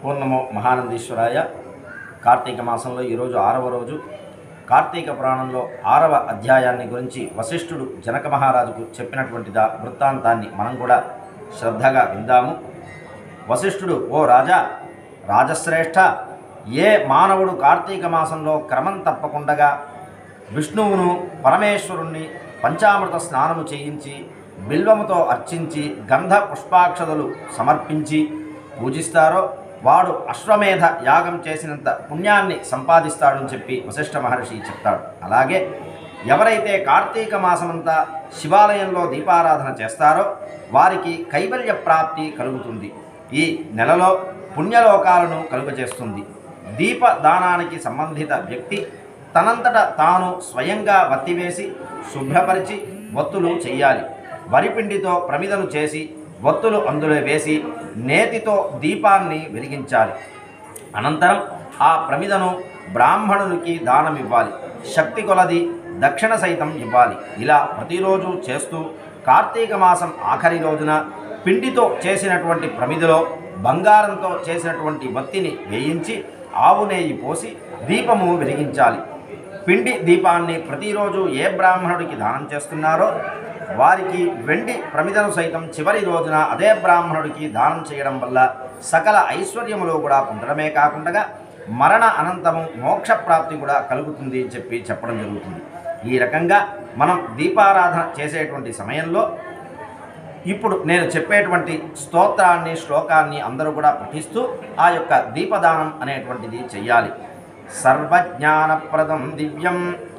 పూర్ణమో మహానందీశ్వరాయ కార్తీక మాసంలో ఈరోజు ఆరవ రోజు కార్తీక పురాణంలో ఆరవ అధ్యాయాన్ని గురించి వశిష్ఠుడు జనక మహారాజుకు చెప్పినటువంటి దా వృత్తాంతాన్ని మనం కూడా శ్రద్ధగా విందాము వశిష్ఠుడు ఓ రాజా రాజశ్రేష్ఠ ఏ మానవుడు కార్తీక మాసంలో క్రమం తప్పకుండగా విష్ణువును పరమేశ్వరుణ్ణి పంచామృత స్నానము చేయించి బిల్వముతో అర్చించి గంధ పుష్పాక్షతలు సమర్పించి పూజిస్తారో వాడు అశ్వమేధ యాగం చేసినంత పుణ్యాన్ని సంపాదిస్తాడని చెప్పి వశిష్ఠ మహర్షి చెప్తాడు అలాగే ఎవరైతే కార్తీక మాసమంతా శివాలయంలో దీపారాధన చేస్తారో వారికి కైవల్య ప్రాప్తి కలుగుతుంది ఈ నెలలో పుణ్యలోకాలను కలుగజేస్తుంది దీపదానానికి సంబంధిత వ్యక్తి తనంతట తాను స్వయంగా వత్తివేసి శుభ్రపరిచి ఒత్తులు చెయ్యాలి వరిపిండితో ప్రమిదను చేసి ఒత్తులు అందులో వేసి నేతితో దీపాన్ని వెలిగించాలి అనంతరం ఆ ప్రమిదను బ్రాహ్మణునికి దానమివ్వాలి శక్తి కొలది దక్షిణ సైతం ఇవ్వాలి ఇలా ప్రతిరోజు చేస్తూ కార్తీక మాసం ఆఖరి రోజున పిండితో చేసినటువంటి ప్రమిదలో బంగారంతో చేసినటువంటి వత్తిని వేయించి ఆవు నెయ్యి పోసి దీపము వెలిగించాలి పిండి దీపాన్ని ప్రతిరోజు ఏ బ్రాహ్మణుడికి దానం చేస్తున్నారో వారికి వెండి ప్రమిదను సైతం చివరి రోజున అదే బ్రాహ్మణుడికి దానం చేయడం వల్ల సకల ఐశ్వర్యములు కూడా పొందడమే కాకుండా మరణ అనంతము మోక్ష ప్రాప్తి కూడా కలుగుతుంది అని చెప్పి చెప్పడం జరుగుతుంది ఈ రకంగా మనం దీపారాధన చేసేటువంటి సమయంలో ఇప్పుడు నేను చెప్పేటువంటి స్తోత్రాన్ని శ్లోకాన్ని అందరూ కూడా పఠిస్తూ ఆ యొక్క దీపదానం అనేటువంటిది చెయ్యాలి సర్వజ్ఞానప్రదం దివ్యం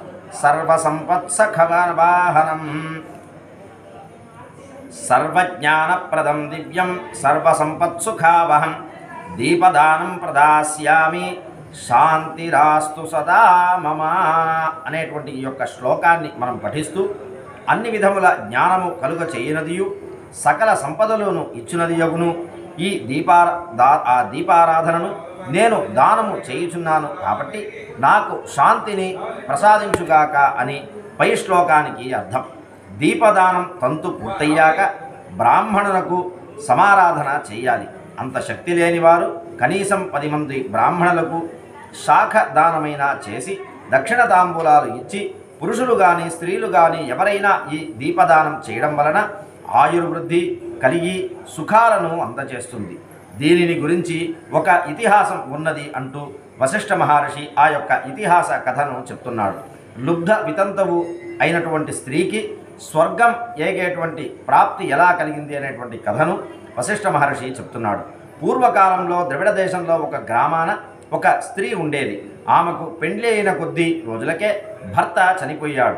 సర్వసంపత్సఖవాహనం సర్వజ్ఞానప్రదం దివ్యం సర్వసంపత్సుఖావహం దీపదానం ప్రదాస్యామి శాంతిరాస్తు సదా మమ అనేటువంటి ఈ యొక్క శ్లోకాన్ని మనం పఠిస్తూ అన్ని విధముల జ్ఞానము కలుగ చేయనదియు సకల సంపదలను ఇచ్చినది యగును ఈ దీపార దా ఆ దీపారాధనను నేను దానము చేయుచున్నాను కాబట్టి నాకు శాంతిని ప్రసాదించుగాక అని పై శ్లోకానికి అర్థం దీపదానం తంతు పూర్తయ్యాక బ్రాహ్మణులకు సమారాధన చేయాలి అంత శక్తి లేని వారు కనీసం పది మంది బ్రాహ్మణులకు శాఖ దానమైనా చేసి దక్షిణ తాంబూలాలు ఇచ్చి పురుషులు కానీ స్త్రీలు కానీ ఎవరైనా ఈ దీపదానం చేయడం వలన ఆయుర్వృద్ధి కలిగి సుఖాలను అందజేస్తుంది దీనిని గురించి ఒక ఇతిహాసం ఉన్నది అంటూ వశిష్ఠ మహర్షి ఆ యొక్క ఇతిహాస కథను చెప్తున్నాడు లుబ్ధ వితంతవు అయినటువంటి స్త్రీకి స్వర్గం ఏగేటువంటి ప్రాప్తి ఎలా కలిగింది అనేటువంటి కథను వశిష్ఠ మహర్షి చెప్తున్నాడు పూర్వకాలంలో ద్రవిడ దేశంలో ఒక గ్రామాన ఒక స్త్రీ ఉండేది ఆమెకు పెండ్లి అయిన కొద్దీ రోజులకే భర్త చనిపోయాడు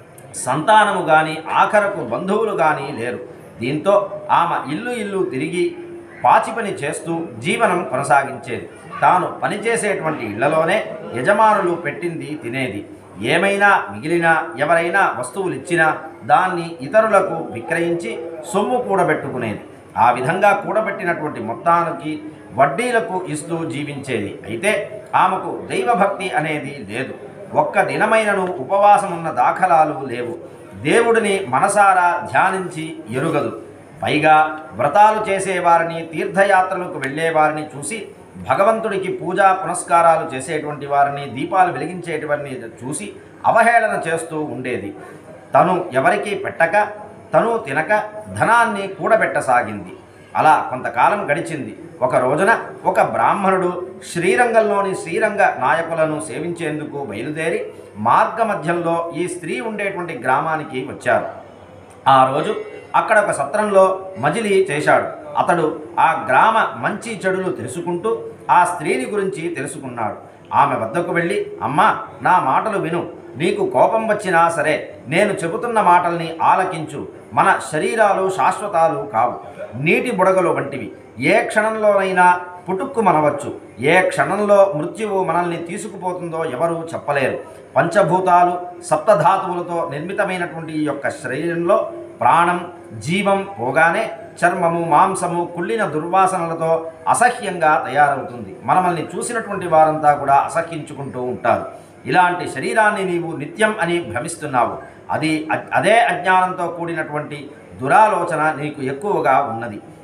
సంతానము కానీ ఆఖరకు బంధువులు కానీ లేరు దీంతో ఆమె ఇల్లు ఇల్లు తిరిగి పాచి పని చేస్తూ జీవనం కొనసాగించేది తాను పనిచేసేటువంటి ఇళ్లలోనే యజమానులు పెట్టింది తినేది ఏమైనా మిగిలినా ఎవరైనా వస్తువులు ఇచ్చినా దాన్ని ఇతరులకు విక్రయించి సొమ్ము కూడబెట్టుకునేది ఆ విధంగా కూడబెట్టినటువంటి మొత్తానికి వడ్డీలకు ఇస్తూ జీవించేది అయితే ఆమెకు దైవభక్తి అనేది లేదు ఒక్క దినమైనను ఉపవాసమున్న దాఖలాలు లేవు దేవుడిని మనసారా ధ్యానించి ఎరుగదు పైగా వ్రతాలు చేసేవారిని తీర్థయాత్రలకు వెళ్ళేవారిని చూసి భగవంతుడికి పూజా పునస్కారాలు చేసేటువంటి వారిని దీపాలు వెలిగించేటివారిని చూసి అవహేళన చేస్తూ ఉండేది తను ఎవరికీ పెట్టక తను తినక ధనాన్ని కూడబెట్టసాగింది అలా కొంతకాలం గడిచింది ఒక రోజున ఒక బ్రాహ్మణుడు శ్రీరంగంలోని శ్రీరంగ నాయకులను సేవించేందుకు బయలుదేరి మార్గమధ్యంలో ఈ స్త్రీ ఉండేటువంటి గ్రామానికి వచ్చారు ఆ రోజు అక్కడ ఒక సత్రంలో మజిలీ చేశాడు అతడు ఆ గ్రామ మంచి చెడులు తెలుసుకుంటూ ఆ స్త్రీని గురించి తెలుసుకున్నాడు ఆమె వద్దకు వెళ్ళి అమ్మా నా మాటలు విను నీకు కోపం వచ్చినా సరే నేను చెబుతున్న మాటల్ని ఆలకించు మన శరీరాలు శాశ్వతాలు కావు నీటి బుడగలు వంటివి ఏ క్షణంలోనైనా పుటుక్కు మనవచ్చు ఏ క్షణంలో మృత్యువు మనల్ని తీసుకుపోతుందో ఎవరూ చెప్పలేరు పంచభూతాలు సప్తధాతువులతో నిర్మితమైనటువంటి ఈ యొక్క శరీరంలో ప్రాణం జీవం పోగానే చర్మము మాంసము కుళ్ళిన దుర్వాసనలతో అసహ్యంగా తయారవుతుంది మనమల్ని చూసినటువంటి వారంతా కూడా అసహ్యించుకుంటూ ఉంటారు ఇలాంటి శరీరాన్ని నీవు నిత్యం అని భ్రమిస్తున్నావు అది అ- అదే అజ్ఞానంతో కూడినటువంటి దురాలోచన నీకు ఎక్కువగా ఉన్నది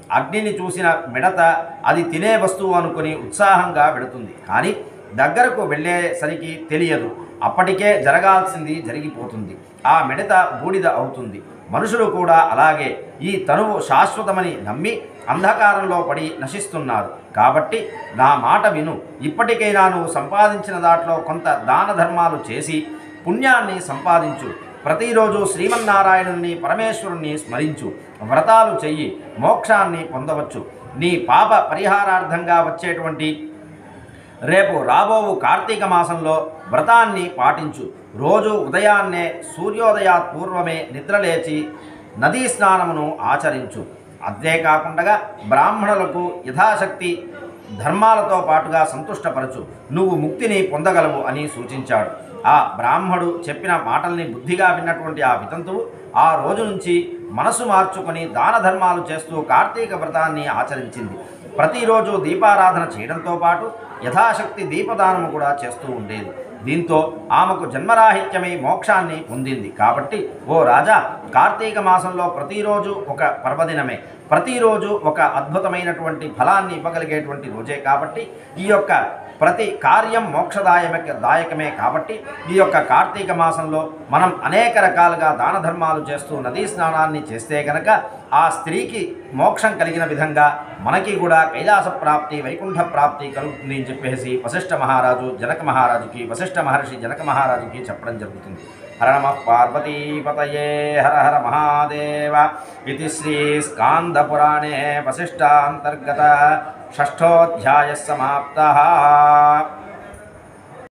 అగ్నిని చూసిన మిడత అది తినే వస్తువు అనుకుని ఉత్సాహంగా వెళుతుంది కానీ దగ్గరకు వెళ్ళేసరికి తెలియదు అప్పటికే జరగాల్సింది జరిగిపోతుంది ఆ మిడత బూడిద అవుతుంది మనుషులు కూడా అలాగే ఈ తనువు శాశ్వతమని నమ్మి అంధకారంలో పడి నశిస్తున్నారు కాబట్టి నా మాట విను ఇప్పటికైనా నువ్వు సంపాదించిన దాంట్లో కొంత దాన ధర్మాలు చేసి పుణ్యాన్ని సంపాదించు ప్రతిరోజు శ్రీమన్నారాయణుని పరమేశ్వరుణ్ణి స్మరించు వ్రతాలు చెయ్యి మోక్షాన్ని పొందవచ్చు నీ పాప పరిహారార్థంగా వచ్చేటువంటి రేపు రాబోవు కార్తీక మాసంలో వ్రతాన్ని పాటించు రోజు ఉదయాన్నే సూర్యోదయాత్ పూర్వమే నిద్రలేచి నదీ స్నానమును ఆచరించు అంతేకాకుండా బ్రాహ్మణులకు యథాశక్తి ధర్మాలతో పాటుగా సంతుష్టపరచు నువ్వు ముక్తిని పొందగలవు అని సూచించాడు ఆ బ్రాహ్మడు చెప్పిన మాటల్ని బుద్ధిగా విన్నటువంటి ఆ వితంతువు ఆ రోజు నుంచి మనసు మార్చుకొని దాన ధర్మాలు చేస్తూ కార్తీక వ్రతాన్ని ఆచరించింది ప్రతిరోజు దీపారాధన చేయడంతో పాటు యథాశక్తి దీపదానము కూడా చేస్తూ ఉండేది దీంతో ఆమెకు జన్మరాహిత్యమై మోక్షాన్ని పొందింది కాబట్టి ఓ రాజా కార్తీక మాసంలో ప్రతిరోజు ఒక పర్వదినమే ప్రతిరోజు ఒక అద్భుతమైనటువంటి ఫలాన్ని ఇవ్వగలిగేటువంటి రోజే కాబట్టి ఈ యొక్క ప్రతి కార్యం మోక్షదాయక దాయకమే కాబట్టి ఈ యొక్క కార్తీక మాసంలో మనం అనేక రకాలుగా దాన ధర్మాలు చేస్తూ నదీ స్నానాన్ని చేస్తే గనక ఆ స్త్రీకి మోక్షం కలిగిన విధంగా మనకి కూడా కైలాస ప్రాప్తి వైకుంఠ ప్రాప్తి కలుగుతుంది అని చెప్పేసి వశిష్ఠ మహారాజు జనక మహారాజుకి వశిష్ఠ మహర్షి జనక మహారాజుకి చెప్పడం జరుగుతుంది హర నమ పార్వతీపతయే హర హర మహాదేవ ఇది శ్రీ స్కాందపురాణే వశిష్టాంతర్గత షష్ఠోధ్యాయ సమాప్త